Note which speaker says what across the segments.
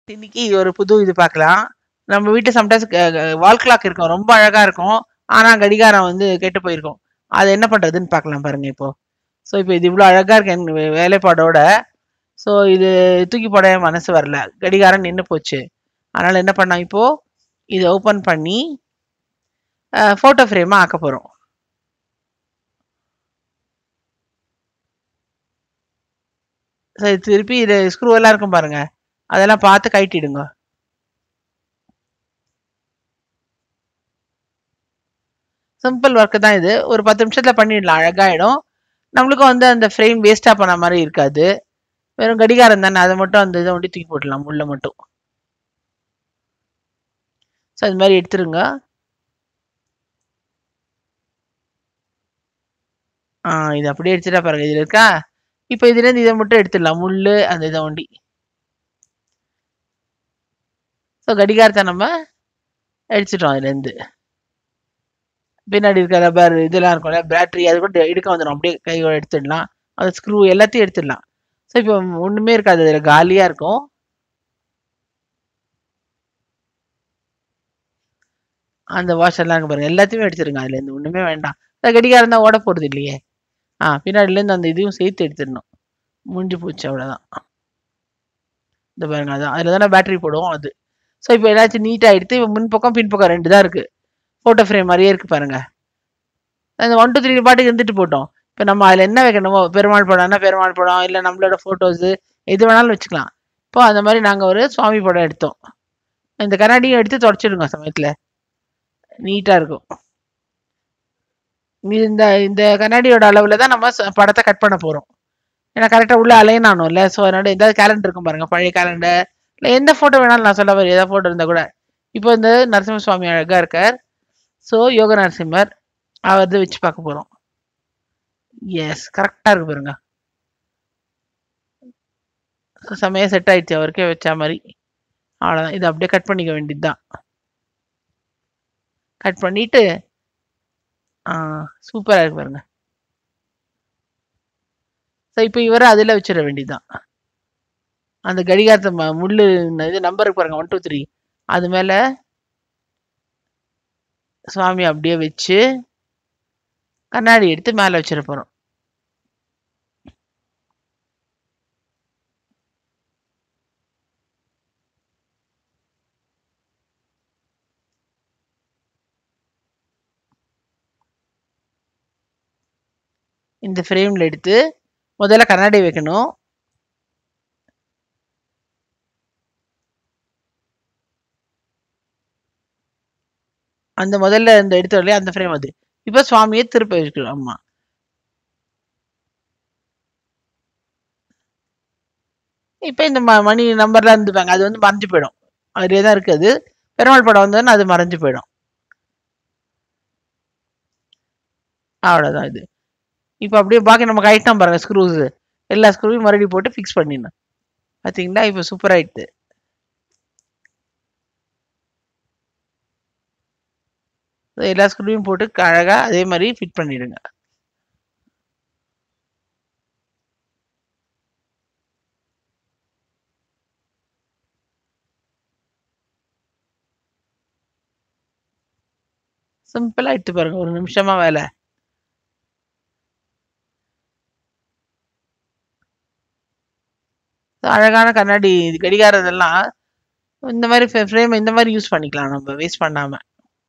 Speaker 1: இன்னைக்கு ஒரு புது இது பார்க்கலாம் நம்ம வீட்டு சம்டைம்ஸ் வால் கிளாக் இருக்கும் ரொம்ப அழகா இருக்கும் ஆனா கடிகாரம் வந்து கெட்டு போயிருக்கும் அது என்ன பண்றதுன்னு பார்க்கலாம் பாருங்க இப்போ ஸோ இப்போ இது இவ்வளோ அழகா இருக்கு என் வே- வேலைப்பாடோட ஸோ இது தூக்கி போட என் மனசு வரல கடிகாரம் நின்று போச்சு அதனால என்ன பண்ணா இப்போ இதை ஓப்பன் பண்ணி ஃபோட்டோ ஃப்ரேமாக ஆக்க போகிறோம் சரி திருப்பி இது ஸ்க்ரூ எல்லாம் இருக்கும் பாருங்க அதெல்லாம் பார்த்து கழட்டிடுங்க சிம்பிள் ஒர்க்கு தான் இது ஒரு பத்து நிமிஷத்துல பண்ணிடலாம் அழகாயிடும் நம்மளுக்கும் வந்து அந்த ஃப்ரேம் வேஸ்டா பண்ண மாதிரி இருக்காது வெறும் கடிகாரம் தானே அதை மட்டும் அந்த இதை ஒண்டி தூக்கி போட்டுடலாம் உள்ள மட்டும் ஸோ அது மாதிரி எடுத்துருங்க ஆ இது அப்படியே எடுத்துட்டா பாருங்க இதுல இருக்கா இப்போ இதுலேருந்து இதை மட்டும் எடுத்துடலாம் முள்ளு அந்த இதை ஒண்டி ஸோ கடிகாரத்தை நம்ம அடிச்சிட்டோம் அதுலேருந்து பின்னாடி இருக்க ரப்பர் இதெல்லாம் இருக்கும்ல பேட்டரி அது கூட எடுக்க வந்துடும் அப்படியே கையோட எடுத்துடலாம் அந்த ஸ்க்ரூ எல்லாத்தையும் எடுத்துடலாம் ஸோ இப்போ ஒன்றுமே இருக்காது அதில் காலியாக இருக்கும் அந்த வாஷர்லாம் இருக்கு பாருங்க எல்லாத்தையுமே எடுத்துருங்க அதுலேருந்து ஒன்றுமே வேண்டாம் அந்த கடிகாரம் தான் ஓட போகிறது இல்லையே ஆ பின்னாடிலேருந்து அந்த இதையும் சேர்த்து எடுத்துடணும் முடிஞ்சு போச்சு அவ்வளோதான் இந்த பாருங்க அதான் அதில் தானே பேட்டரி போடுவோம் அது ஸோ இப்போ எல்லாத்தையும் நீட்டாக எடுத்து இப்போ முன்பக்கம் பின்பக்கம் ரெண்டு தான் இருக்குது ஃபோட்டோ ஃப்ரேம் மாதிரியே இருக்குது பாருங்க அந்த ஒன் டூ த்ரீ பாட்டுக்கு இருந்துட்டு போட்டோம் இப்போ நம்ம அதில் என்ன வைக்கணுமோ பெருமாள் படம்னா பெருமாள் படம் இல்லை நம்மளோட ஃபோட்டோஸு எது வேணாலும் வச்சுக்கலாம் இப்போ அந்த மாதிரி நாங்கள் ஒரு சுவாமி படம் எடுத்தோம் இந்த கண்ணாடியும் எடுத்து தொடச்சிடுங்க சமயத்தில் நீட்டாக இருக்கும் இது இந்த இந்த கண்ணாடியோட அளவில் தான் நம்ம ச- படத்தை கட் பண்ண போகிறோம் ஏன்னா கரெக்டாக உள்ள அலைன் ஆகணும்ல ஸோ அதனால ஏதாவது கேலண்டர் இருக்கும் பாருங்க பழைய கேலண்டர் இல்லை எந்த ஃபோட்டோ வேணாலும் நான் சொல்ல வர ஏதாவது ஃபோட்டோ இருந்தால் கூட இப்போ இந்த நரசிம்ம சுவாமி அழகாக இருக்கார் ஸோ யோக நரசிம்மர் அவரது வச்சு பார்க்க போகிறோம் எஸ் கரெக்டாக இருக்கு பாருங்க செமையாக செட் ஆயிடுச்சு அவருக்கே வச்ச மாதிரி அவ்வளோதான் இதை அப்படியே கட் பண்ணிக்க வேண்டியது தான் கட் பண்ணிட்டு சூப்பராக இருக்கு பாருங்க ஸோ இப்போ இவரை அதில் வச்சிட வேண்டியதுதான் அந்த கடிகாரத்தை ம- முள்ளு இந்த இது நம்பர் இருக்கு பாருங்க ஒன் டூ த்ரீ அது மேலே சுவாமி அப்படியே வச்சு கண்ணாடி எடுத்து மேலே வச்சிட போகிறோம் இந்த ஃப்ரேமில் எடுத்து முதல்ல கண்ணாடி வைக்கணும் அந்த முதல்ல இந்த எடுத்த இல்லையா அந்த ஃப்ரேம் அது இப்போ சுவாமியை திருப்ப வைக்கணும் ஆமா இப்போ இந்த ம மணி நம்பர்லாம் இருந்துப்பாங்க அது வந்து மறைஞ்சு போயிடும் அதுலேயே தான் இருக்குது பெருமாள் படம் வந்ததுன்னா அது மறைஞ்சு போயிடும் அவ்வளோதான் இது இப்போ அப்படியே பாக்கி நம்ம கைட்டம் பாருங்க ஸ்க்ரூஸ் எல்லா ஸ்க்ரூவையும் மறுபடியும் போட்டு ஃபிக்ஸ் பண்ணிடணும் பார்த்தீங்களா இப்போ சூப்பர் ஆயிடுது எல்லா ஸ்க்ரூவையும் போட்டு அழகாக அதே மாதிரி ஃபிட் பண்ணிடுங்க சிம்பிளாக எடுத்து பாருங்க ஒரு நிமிஷமா வேலை அழகான கண்ணாடி இது கடிகாரம் இதெல்லாம் இந்த மாதிரி ஃப்ரேம் இந்த மாதிரி யூஸ் பண்ணிக்கலாம் நம்ம வேஸ்ட் பண்ணாம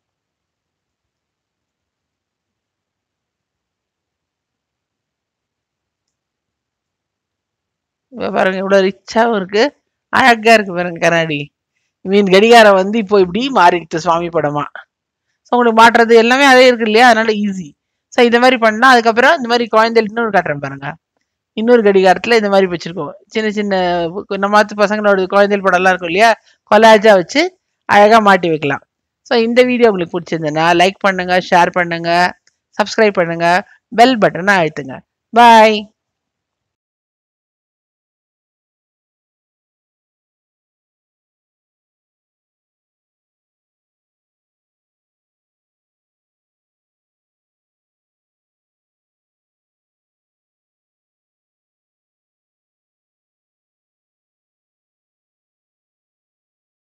Speaker 1: இப்ப பாருங்க இவ்வளோ ரிச்சாகவும் இருக்கு அழகா இருக்கு பாருங்க கண்ணாடி மீன் கடிகாரம் வந்து இப்போ இப்படி மாறிடுச்சு சுவாமி படமா ஸோ உங்களுக்கு மாட்டுறது எல்லாமே அதே இருக்கு இல்லையா அதனால ஈஸி ஸோ இந்த மாதிரி பண்ணா அதுக்கப்புறம் இந்த மாதிரி குழந்தைகள் இன்னொரு காட்டுறேன் பாருங்க இன்னொரு கடிகாரத்துல இந்த மாதிரி வச்சிருக்கோம் சின்ன சின்ன நம்ம மாத்து பசங்களோட குழந்தைகள் படம்லாம் இருக்கும் இல்லையா கொலாஜா வச்சு அழகா மாட்டி வைக்கலாம் ஸோ இந்த வீடியோ உங்களுக்கு பிடிச்சிருந்ததுன்னா லைக் பண்ணுங்க ஷேர் பண்ணுங்க சப்ஸ்கிரைப் பண்ணுங்க பெல் பட்டனை அழுத்துங்க பாய்